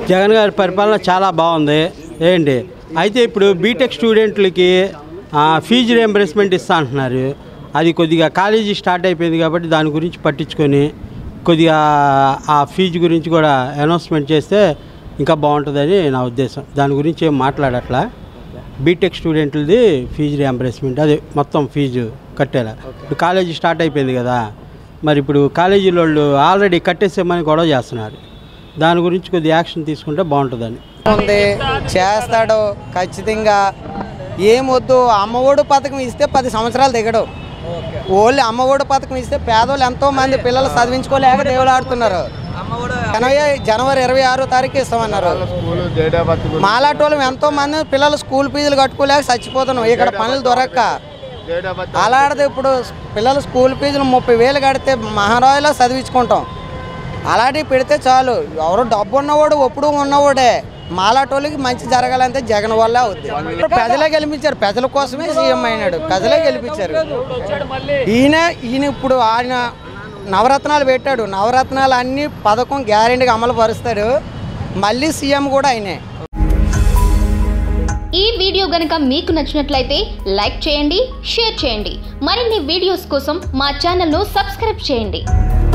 జగన్ గారి పరిపాలన చాలా బాగుంది ఏంటి అయితే ఇప్పుడు బీటెక్ స్టూడెంట్లకి ఆ, ఫీజు రియంబర్స్మెంట్ ఇస్తా అంటున్నారు అది కొద్దిగా కాలేజీ స్టార్ట్ అయిపోయింది కాబట్టి దాని గురించి పట్టించుకొని కొద్దిగా ఆ ఫీజు గురించి కూడా అనౌన్స్మెంట్ చేస్తే ఇంకా బాగుంటుందని నా ఉద్దేశం దాని గురించి ఏం మాట్లాడట్లా బీటెక్ స్టూడెంట్లది ఫీజు రియంబర్స్మెంట్ అదే మొత్తం ఫీజు కట్టేలా ఇప్పుడు కాలేజీ స్టార్ట్ అయిపోయింది కదా మరి ఇప్పుడు కాలేజీలో వాళ్ళు ఆల్రెడీ కట్టేసామని గొడవ చేస్తున్నారు దాని గురించి కొద్దిగా యాక్షన్ తీసుకుంటే బాగుంటుందని ఉంది చేస్తాడు ఖచ్చితంగా ఏమొద్దు అమ్మఒడు పథకం ఇస్తే పది సంవత్సరాలు దిగడు ఓన్లీ అమ్మఒడు పథకం ఇస్తే పేదోళ్ళు ఎంతో మంది పిల్లలు చదివించుకోలేక దేవులు ఆడుతున్నారు ఎనభై జనవరి ఇరవై ఆరో తారీఖు ఇస్తామన్నారు మాలాటోళ్ళం ఎంతో మంది పిల్లలు స్కూల్ ఫీజులు కట్టుకోలేక చచ్చిపోతున్నాం ఇక్కడ పనులు దొరక్క అలాంటిది ఇప్పుడు పిల్లలు స్కూల్ ఫీజులు ముప్పై వేలు కడితే మహారాజులో చదివించుకుంటాం అలాంటివి పెడితే చాలు ఎవరు డబ్బు ఉన్నవాడు ఒప్పుడు ఉన్నవాడే మాలాటోళ్ళకి మంచి జరగాలంటే జగన్ వల్ల అవుద్ది ప్రజలే గెలిపించారు ప్రజల కోసమే సీఎం అయినాడు ప్రజలే గెలిపించారు ఈయన ఈయన ఇప్పుడు ఆయన నవరత్నాలు పెట్టాడు నవరత్నాలు అన్ని పథకం గ్యారెంటీగా అమలు పరుస్తాడు మళ్ళీ సీఎం కూడా ఆయనే ఈ వీడియో గనక మీకు నచ్చినట్లయితే లైక్ చేయండి షేర్ చేయండి మరిన్ని వీడియోస్ కోసం మా ఛానల్ను సబ్స్క్రైబ్ చేయండి